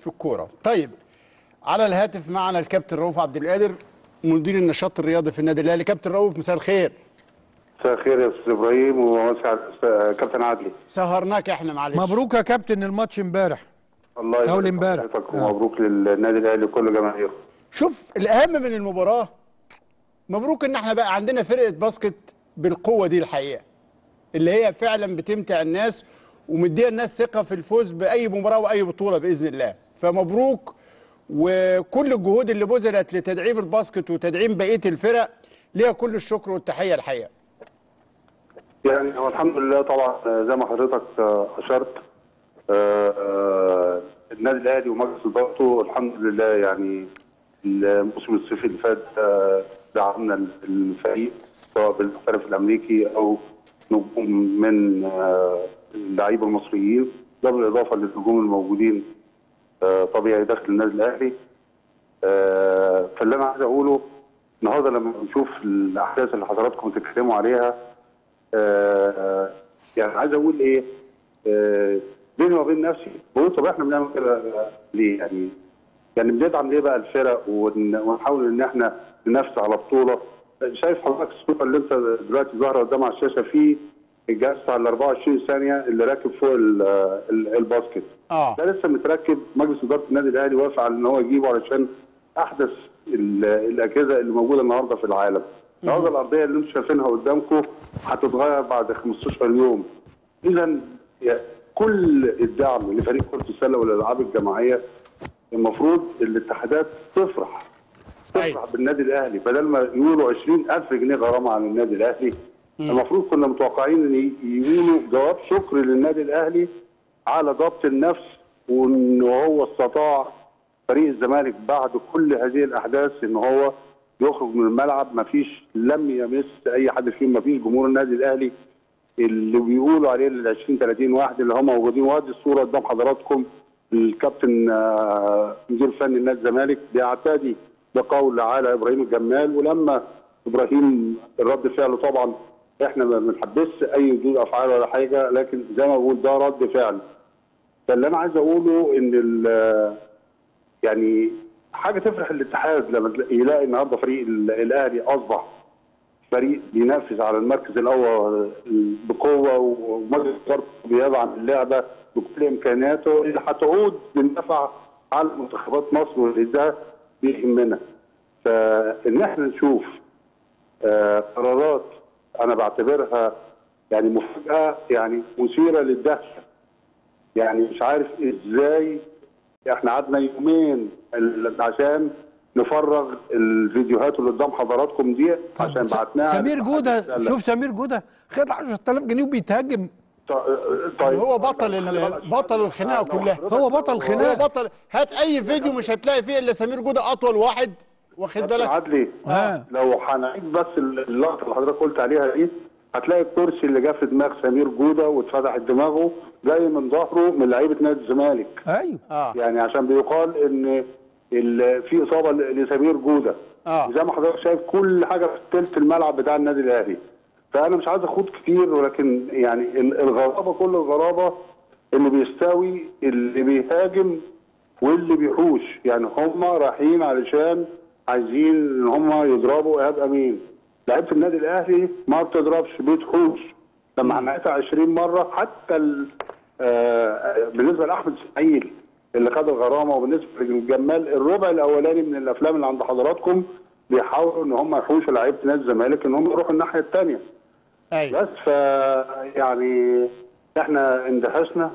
في الكوره طيب على الهاتف معنا الكابتن رؤوف عبد القادر مدير النشاط الرياضي في النادي الاهلي كابتن رؤوف مساء الخير مساء الخير يا استاذ ابراهيم ومساء كابتن عدلي سهرناك احنا معلش مبروك يا كابتن الماتش امبارح الله يبارك أول في امبارح. حضرتك آه. ومبروك للنادي الاهلي وكل جماهيره شوف الاهم من المباراه مبروك ان احنا بقى عندنا فرقه باسكت بالقوه دي الحقيقه اللي هي فعلا بتمتع الناس ومديه الناس ثقه في الفوز باي مباراه واي بطوله باذن الله فمبروك وكل الجهود اللي بذلت لتدعيم الباسكت وتدعيم بقيه الفرق ليها كل الشكر والتحيه الحقيقه يعني هو الحمد لله طبعا آه، زي ما حضرتك آه، اشرت آه، آه، النادي الاهلي ومجلس ادارته الحمد لله يعني الموسم الصيفي اللي فات آه، دعمنا الفريق سواء بالمحترف الامريكي او نجوم من آه، اللعيبه المصريين ده بالاضافه للنجوم الموجودين آه، طبيعي داخل النادي الاهلي آه، فاللي انا عايز اقوله النهارده لما بنشوف الاحداث اللي حضراتكم بتتكلموا عليها آه، يعني عايز اقول ايه آه، بيني وبين نفسي بقول طب احنا بنعمل كده ليه يعني يعني بندعم ليه بقى الفرق ون- ونحاول ان احنا ننافس على بطوله شايف حضرتك الصوره اللي انت دلوقتي ظاهره قدام على الشاشه فيه الجهاز بتاع ال 24 ثانيه اللي راكب فوق ال- ال- الباسكت اه ده لسه متركب مجلس اداره النادي الاهلي وافق على ان هو يجيبه علشان احدث ال- الاجهزه اللي موجوده النهارده في العالم. النهارده الارضيه اللي انتم شايفينها قدامكم هتتغير بعد 15 يوم. اذا يا- كل الدعم لفريق كره السله والالعاب الجماعيه المفروض الاتحادات تفرح أيوة. تفرح بالنادي الاهلي بدل ما يقولوا 20000 جنيه غرامه عن النادي الاهلي المفروض كنا متوقعين ان ي- يقولوا جواب شكر للنادي الاهلي على ضبط النفس وان هو استطاع فريق الزمالك بعد كل هذه الاحداث ان هو يخرج من الملعب ما فيش لم يمس اي حد فيهم ما فيش جمهور النادي الاهلي اللي بيقولوا عليه ال 20 30 واحد اللي هم موجودين وادي الصوره قدام حضراتكم الكابتن آه، مدير فني النادي الزمالك بيعتدي بقول على ابراهيم الجمال ولما ابراهيم الرد فعله طبعا احنا ما بنحبسش اي ردود افعال ولا حاجه لكن زي ما بقول ده رد فعل فاللي انا عايز اقوله ان ال- يعني حاجه تفرح الاتحاد لما تلاقي- يلاقي النهارده فريق ال- الاهلي اصبح فريق بينافس على المركز الاول بقوه ومجلس ادارته بيدعم اللعبه بكل امكانياته اللي هتعود بالنفع على منتخبات مصر واللي ده بيهمنا. فان احنا نشوف آه، قرارات انا بعتبرها يعني مفاجاه يعني مثيره للدهشه. يعني مش عارف ازاي احنا قعدنا يومين ال- عشان نفرغ الفيديوهات اللي قدام حضراتكم دي عشان بعتناها سمير للاتحاد جوده السلة. شوف سمير جوده خد 10000 جنيه وبيتهاجم ط- طيب هو بطل ال- خلي بالك. بطل الخناقه كلها هو بطل هو خناقه بطل هات اي فيديو مش هتلاقي فيه الا سمير جوده اطول واحد واخد كابتن بالك عدلي آه. لو هنعيد بس اللقطه اللي حضرتك قلت عليها دي هتلاقي الكرسي اللي جه في دماغ سمير جوده واتفتحت دماغه جاي من ظهره من لعيبه نادي الزمالك ايوه اه يعني عشان بيقال ان ال- في اصابه ل- لسمير جوده آه. زي ما حضرتك شايف كل حاجه في تلت الملعب بتاع النادي الاهلي فانا مش عايز اخوض كتير ولكن يعني ال- الغرابه كل الغرابه اللي بيستوي اللي بيهاجم واللي بيحوش يعني هم رايحين علشان عايزين ان هم يضربوا ايهاب امين لعيبه النادي الاهلي ما بتضربش بتحوش لما عملتها 20 مره حتى ال- آه، بالنسبه لاحمد اسماعيل اللي خد الغرامه وبالنسبه للجمال الربع الاولاني من الافلام اللي عند حضراتكم بيحاولوا ان هم يحوشوا لعيبه نادي الزمالك ان هم يروحوا الناحيه الثانيه ايوه بس ف يعني احنا اندهشنا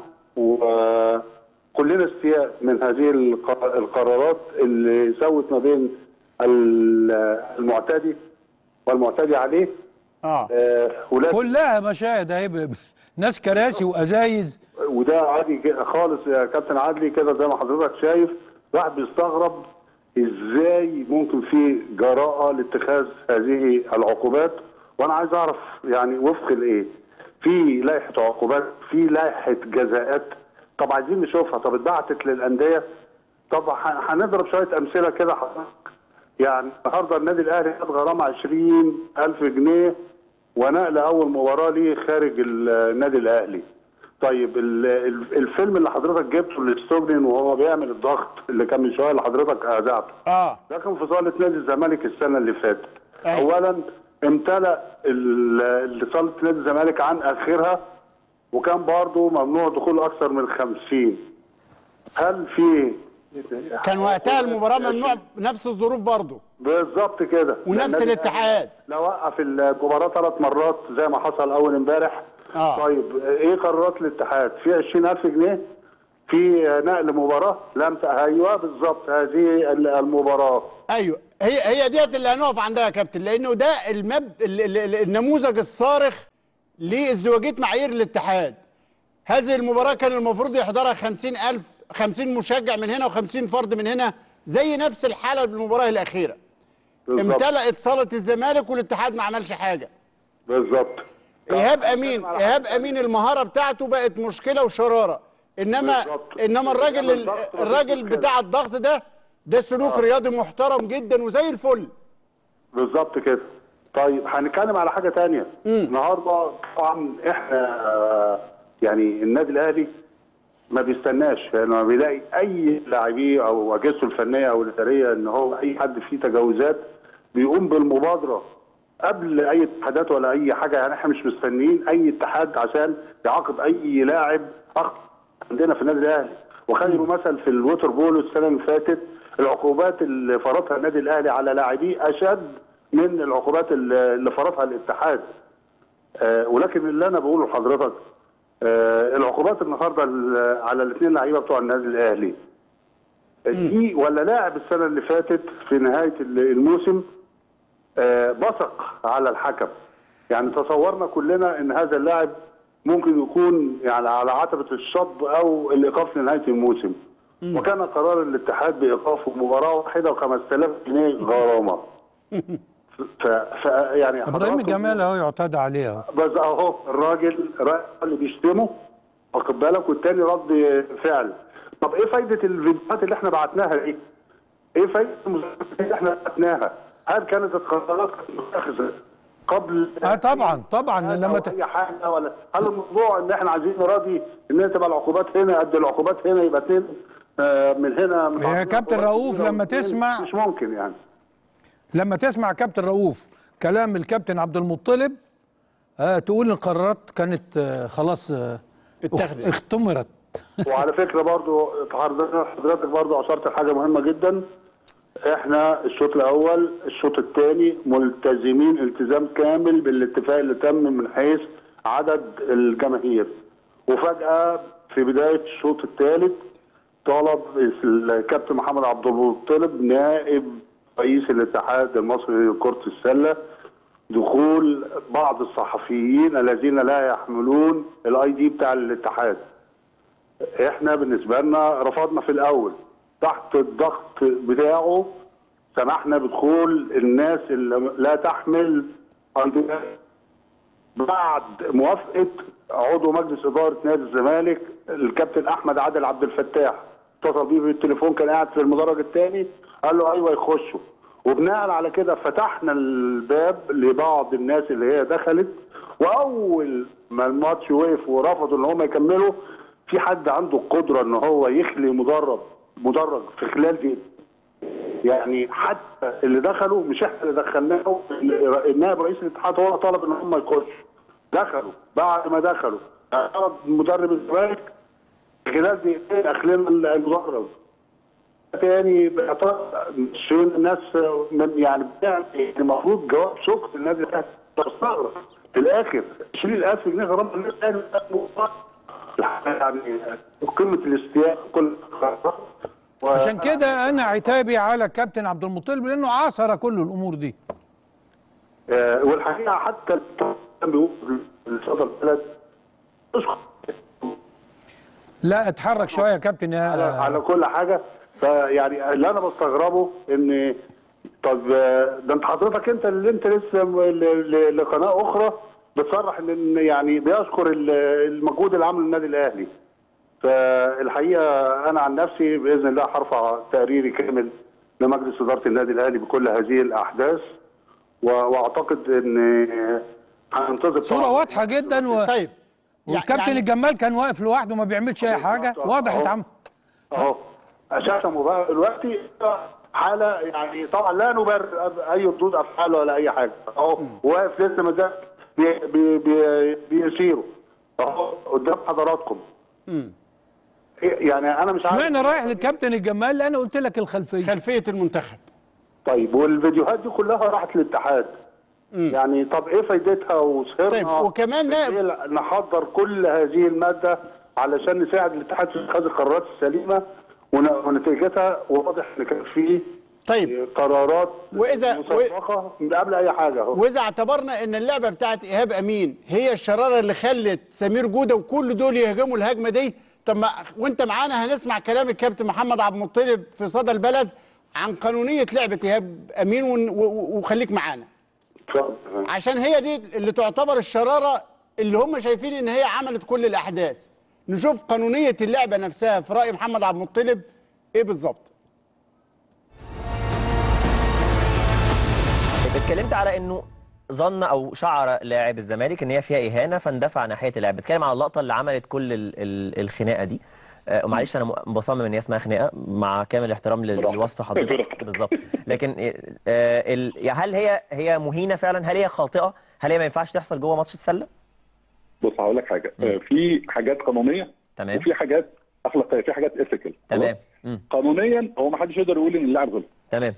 وكلنا استياء من هذه الق- القرارات اللي سوت ما بين ال- المعتدي والمعتدي عليه اه آه، ولكن كلها مشاهد اهي ب- ب- ناس كراسي وازايز وده عادي ج- خالص يا كابتن عدلي كده زي ما حضرتك شايف واحد بيستغرب ازاي ممكن في جراءه لاتخاذ هذه العقوبات وانا عايز اعرف يعني وفق لايه؟ في لائحه عقوبات في لائحه جزاءات طب عايزين نشوفها طب اتبعتت للانديه طب ه- هنضرب شويه امثله كده حضرتك يعني النهارده النادي الاهلي خد غرامه 20000 جنيه ونقل اول مباراه ليه خارج ال- النادي الاهلي طيب ال- ال- الفيلم اللي حضرتك جبته لاستوجنن وهو بيعمل الضغط اللي كان من شويه اللي حضرتك اذعته اه ده كان في صاله نادي الزمالك السنه اللي فاتت أيوة. اولا امتلأ ال- اللي صاله نادي الزمالك عن اخرها وكان برضه ممنوع دخول اكثر من 50 هل في كان وقتها المباراه ممنوع نفس الظروف برضه بالظبط كده ونفس النادي الاتحاد. لا وقف المباراه ثلاث مرات زي ما حصل اول امبارح آه. طيب ايه قرارات الاتحاد في 20000 جنيه في نقل مباراه لم ت... ايوه بالظبط هذه ال- المباراه ايوه هي هي ديت اللي هنقف عندها يا كابتن لانه ده المب... ال- ال- ال- النموذج الصارخ لازدواجيه معايير الاتحاد هذه المباراه كان المفروض يحضرها 50000 50 مشجع من هنا و50 فرد من هنا زي نفس الحاله بالمباراه الاخيره بالظبط امتلأت صاله الزمالك والاتحاد ما عملش حاجه بالظبط ايهاب امين ايهاب امين المهاره بتاعته بقت مشكله وشراره انما بالظبط. انما الراجل إنما الضغط مفيش الراجل مشكلة. بتاع الضغط ده ده سلوك رياضي محترم جدا وزي الفل بالظبط كده طيب هنتكلم على حاجه تانية النهارده طبعا احنا آه، يعني النادي الاهلي ما بيستناش يعني لما بيلاقي اي لاعبيه او اجهزته الفنيه او الاداريه ان هو اي حد فيه تجاوزات بيقوم بالمبادره قبل اي اتحادات ولا اي حاجه يعني احنا مش مستنيين اي اتحاد عشان يعاقب اي لاعب اخطا عندنا في النادي الاهلي وخير مثل في الووتر بول السنه اللي فاتت العقوبات اللي فرضها النادي الاهلي على لاعبيه اشد من العقوبات اللي اللي فرضها الاتحاد آه ولكن اللي انا بقوله لحضرتك آه العقوبات النهارده ال- على الاثنين لعيبه بتوع النادي الاهلي دي ولا لاعب السنه اللي فاتت في نهايه ال- الموسم آه بصق على الحكم يعني تصورنا كلنا ان هذا اللاعب ممكن يكون يعني على عتبه الشطب او الايقاف لنهايه الموسم وكان قرار الاتحاد بايقافه مباراه واحده و5000 جنيه غرامه ف, ف يعني ابراهيم حضراتكم- جمال اهو يعتاد عليه اهو بس اهو الراجل الراجل اللي بيشتمه واخد بالك والتاني رد فعل طب ايه فايده الفيديوهات اللي احنا بعتناها دي؟ ايه فايده المذكرات اللي احنا بعتناها؟ هل كانت القرارات متخذه قبل اه طبعا طبعا أو لما ت... اي حاجه ولا هل الموضوع ان احنا عايزين نراضي ان تبقى العقوبات هنا قد العقوبات هنا يبقى اتنين آه، من هنا من يا عندنا كابتن عقوبات رؤوف كبيرة لما واتنين تسمع- مش ممكن يعني لما تسمع كابتن رؤوف كلام الكابتن عبد المطلب آه تقول القرارات كانت آه خلاص آه اتخذت. وعلى اختمرت فكره برضو حضرتك حضرتك برضو اشرت لحاجه مهمه جدا احنا الشوط الاول الشوط الثاني ملتزمين التزام كامل بالاتفاق اللي تم من حيث عدد الجماهير وفجاه في بدايه الشوط الثالث طلب الكابتن محمد عبد المطلب نائب رئيس الاتحاد المصري لكره السله دخول بعض الصحفيين الذين لا يحملون الاي دي بتاع الاتحاد احنا بالنسبه لنا رفضنا في الاول تحت الضغط بتاعه سمحنا بدخول الناس اللي لا تحمل ايديات بعد موافقه عضو مجلس اداره نادي الزمالك الكابتن احمد عادل عبد الفتاح اتصل بيه بالتليفون كان قاعد في المدرج الثاني قال له ايوه يخشوا وبناء على كده فتحنا الباب لبعض الناس اللي هي دخلت واول ما الماتش وقف ورفضوا ان هم يكملوا في حد عنده القدره ان هو يخلي مدرب مدرج في خلال دقيقتين يعني حتى اللي دخلوا مش احنا اللي دخلناهم النائب رئيس الاتحاد هو طلب ان هم يخشوا دخلوا بعد ما دخلوا طلب مدرب الزمالك خلال دقيقتين اخلينا المدرج تاني باعتراض مش الناس من يعني بتاع- يعني المفروض جواب شكر النادي الاهلي تستغرب في الاخر 20000 جنيه غرامه الناس الاهلي يعني قمه الاستياء كل و- عشان كده انا عتابي على كابتن عبد المطلب لانه عاصر كل الامور دي آه، والحقيقه حتى كان بيقول لصدر البلد اشكر لا اتحرك شويه يا كابتن على, يا على كل حاجه فيعني اللي انا بستغربه ان طب آه، ده انت حضرتك انت اللي انت لسه م- ل- ل- لقناه اخرى بتصرح ان إن يعني بيشكر ال- المجهود اللي عمله النادي الاهلي فالحقيقه انا عن نفسي باذن الله هرفع تقريري كامل لمجلس اداره النادي الاهلي بكل هذه الاحداث و- واعتقد ان هننتظر صوره طبعاً واضحه جدا و... طيب والكابتن يعني- الجمال كان واقف لوحده ما بيعملش اي حاجه أهو. واضح أهو. اتعمل اهو اساسا مباراه دلوقتي حاله يعني طبعا لا نبرر اي ردود افعال ولا اي حاجه اهو واقف لسه ما زال بي- بي- بي- بيسيروا اهو قدام حضراتكم يعني انا مش عارف اشمعنى رايح للكابتن الجمال انا قلت لك الخلفيه خلفيه المنتخب طيب والفيديوهات دي كلها راحت للاتحاد يعني طب ايه فايدتها وسهرنا طيب، وكمان نائب- إزاي نحضر كل هذه الماده علشان نساعد الاتحاد في اتخاذ القرارات السليمه ون- ونتيجتها واضح ان كان في طيب قرارات وإذا- مسبقه من قبل اي حاجه اهو واذا اعتبرنا ان اللعبه بتاعت ايهاب امين هي الشراره اللي خلت سمير جوده وكل دول يهجموا الهجمه دي طب ما وانت معانا هنسمع كلام الكابتن محمد عبد المطلب في صدى البلد عن قانونيه لعبه ايهاب امين ون- و- و- وخليك معانا اتفضل. عشان هي دي اللي تعتبر الشراره اللي هم شايفين ان هي عملت كل الاحداث نشوف قانونيه اللعبه نفسها في راي محمد عبد المطلب ايه بالظبط اتكلمت على انه ظن او شعر لاعب الزمالك ان هي فيها اهانه فاندفع ناحيه اللاعب بتكلم على اللقطه اللي عملت كل ال ال الخناقه دي آه، ومعلش انا م- بصمم ان هي اسمها خناقه مع كامل الاحترام لل- لوصف حضرتك بالظبط لكن آه، ال- يعني هل هي هي مهينه فعلا هل هي خاطئه هل هي ما ينفعش تحصل جوه ماتش السله بص هقول لك حاجه آه، في حاجات قانونيه تمام وفي حاجات اخلاقيه في حاجات ايثيكال تمام مم. قانونيا هو ما حدش يقدر يقول ان اللاعب غلط تمام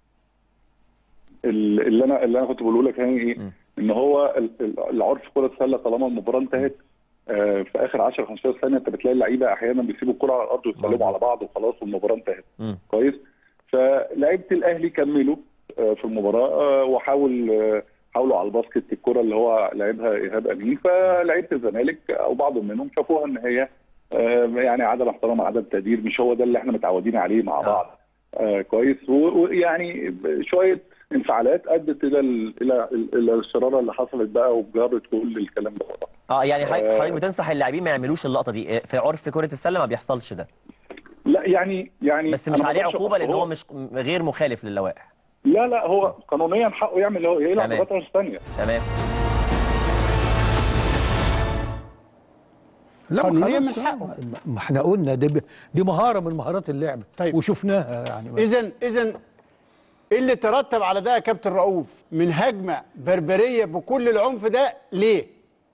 ال- اللي انا اللي انا كنت بقوله لك يعني ايه م. ان هو ال- ال- العرف في كره السله طالما المباراه انتهت آه، في اخر 10 15 ثانيه انت بتلاقي اللعيبه احيانا بيسيبوا الكره على الارض ويسلموا مظبوط. على بعض وخلاص والمباراه انتهت مم. كويس فلعيبه الاهلي كملوا آه، في المباراه آه، وحاول آه، حاولوا على الباسكت الكره اللي هو لعبها ايهاب امين فلعيبه الزمالك او بعض منهم شافوها ان هي آه، يعني عدم احترام عدم تقدير مش هو ده اللي احنا متعودين عليه مع آه. بعض آه كويس و- ويعني شويه انفعالات ادت الى ال- الى الى الشراره اللي حصلت بقى وجرت كل الكلام ده اه يعني حضرتك آه. حضرتك بتنصح اللاعبين ما يعملوش اللقطه دي آه، في عرف كره السله ما بيحصلش ده لا يعني يعني بس أنا مش ما عليه أقدرش عقوبه لان أحكم. هو مش غير مخالف للوائح لا لا هو قانونيا حقه يعمل اللي هو يلعب تمام. لغايه 10 ثانيه تمام لا قانونيا خلاص، من آه، حقه. ما احنا قلنا دي دي مهاره من مهارات اللعبه طيب. وشفناها يعني اذا اذا ايه اللي ترتب على ده يا كابتن رؤوف من هجمه بربريه بكل العنف ده ليه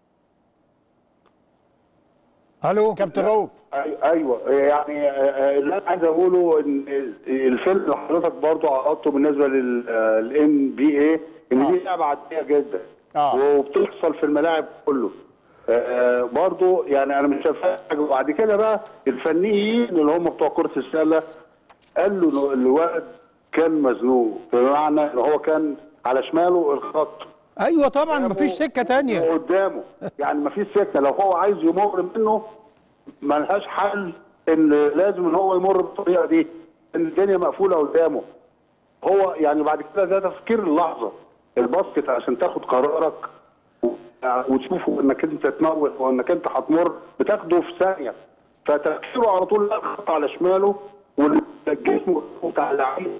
الو كابتن رؤوف أي- ايوه يعني آه، آه، اللي انا عايز اقوله ان الفيلم اللي حضرتك برضه عرضته بالنسبه للان بي اي ان آه. دي لعبه عاديه جدا آه. وبتحصل في الملاعب كله آه، برضه يعني انا مش شايف حاجه وبعد كده بقى الفنيين اللي هم بتوع كره السله قالوا إنه الولد كان مزنوق بمعنى ان هو كان على شماله الخط ايوه طبعا مفيش سكه تانية قدامه يعني مفيش سكه لو هو عايز يمر منه ملهاش حل ان لازم ان هو يمر بالطريقه دي ان الدنيا مقفوله قدامه هو يعني بعد كده ده تفكير اللحظه الباسكت عشان تاخد قرارك و- وتشوفه انك انت تموت وانك انت هتمر بتاخده في ثانيه فتفكيره على طول لا الخط على شماله والجسم بتاع اللعيب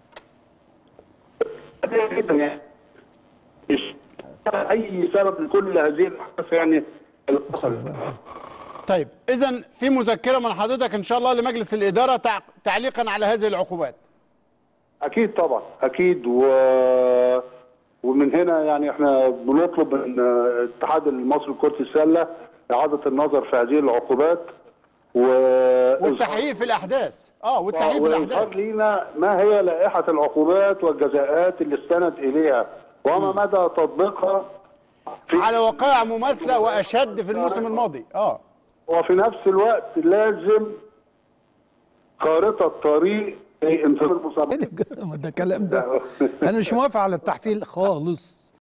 عادية جدا يعني مش اي سبب لكل هذه الاحداث يعني اللي حصلت طيب اذا في مذكره من حضرتك ان شاء الله لمجلس الاداره تع... تعليقا على هذه العقوبات اكيد طبعا اكيد و... ومن هنا يعني احنا بنطلب من الاتحاد المصري لكره السله اعاده النظر في هذه العقوبات و والتحقيق في الاحداث اه والتحقيق في وإظهار الاحداث لينا ما هي لائحه العقوبات والجزاءات اللي استند اليها وما مدى تطبيقها في على وقائع مماثله واشد في الموسم الماضي اه وفي نفس الوقت لازم خارطه طريق انتظار المسابقه ده كلام ده انا مش موافق على التحفيل خالص